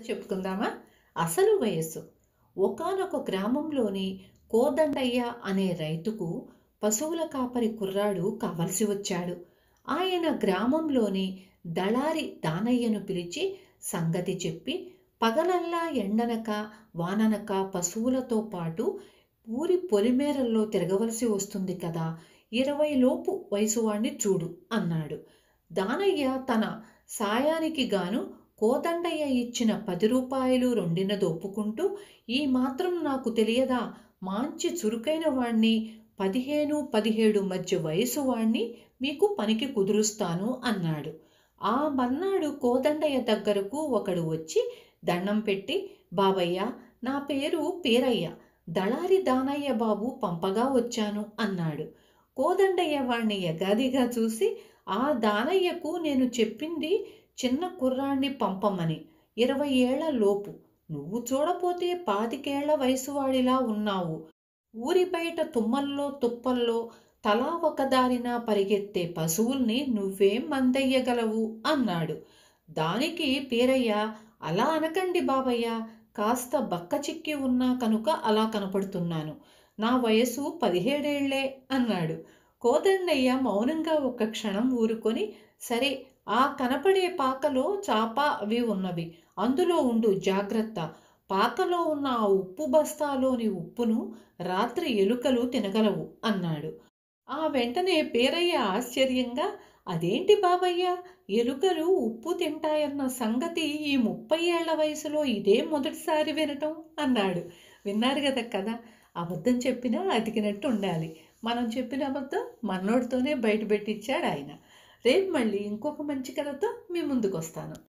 చెప్పుకుందామా అసలు వయస్సు ఒకానొక గ్రామంలోని కోదండయ్య అనే రైతుకు పశువుల కాపరి కుర్రాడు కావలసి వచ్చాడు ఆయన గ్రామంలోని దళారి దానయ్యను పిలిచి సంగతి చెప్పి పగలల్లా ఎండనక వాననక పశువులతో పాటు ఊరి పొలిమేరల్లో తిరగవలసి వస్తుంది కదా ఇరవై లోపు వయసువాణ్ణి చూడు అన్నాడు దానయ్య తన సాయానికి గాను కోదండయ్య ఇచ్చిన పది రూపాయలు రెండినది ఒప్పుకుంటూ ఈ మాత్రం నాకు తెలియదా మంచి చురుకైన వాణ్ణి పదిహేను పదిహేడు మధ్య వయసు వాణ్ణి మీకు పనికి కుదురుస్తాను అన్నాడు ఆ మన్నాడు కోదండయ్య దగ్గరకు ఒకడు వచ్చి దండం పెట్టి బాబయ్య నా పేరు పేరయ్య దళారి దానయ్య బాబు పంపగా వచ్చాను అన్నాడు కోదండయ్య వాణ్ణి యగాదిగా చూసి ఆ దానయ్యకు నేను చెప్పింది చిన్న కుర్రాణ్ణి పంపమని ఇరవై ఏళ్ల లోపు నువ్వు చూడపోతే పాతికేళ్ల వయసువాడిలా ఉన్నావు ఊరి బయట తుమ్మల్లో తుప్పల్లో తలా ఒకదారిన పరిగెత్తే పశువుల్ని నువ్వేం మందయ్యగలవు అన్నాడు దానికి పేరయ్య అలా అనకండి బాబయ్య కాస్త బక్క చిక్కి ఉన్నా కనుక అలా కనపడుతున్నాను నా వయసు పదిహేడేళ్లే అన్నాడు కోదండయ్య మౌనంగా ఒక క్షణం ఊరుకొని సరే ఆ కనపడే పాకలో చాప అవి ఉన్నవి అందులో ఉండు జాగ్రత్త పాకలో ఉన్న ఆ ఉప్పు బస్తాలోని ఉప్పును రాత్రి ఎలుకలు తినగలవు అన్నాడు ఆ వెంటనే పేరయ్య ఆశ్చర్యంగా అదేంటి బాబయ్య ఎలుకలు ఉప్పు తింటాయన్న సంగతి ఈ ముప్పై ఏళ్ల వయసులో ఇదే మొదటిసారి వినటం అన్నాడు విన్నారు కదా కదా అబద్ధం చెప్పినా అతికినట్టు ఉండాలి మనం చెప్పిన అబద్ధం మనోడితోనే బయట పెట్టించాడు ఆయన రేపు మళ్ళీ ఇంకొక మంచి కథతో మీ ముందుకు వస్తాను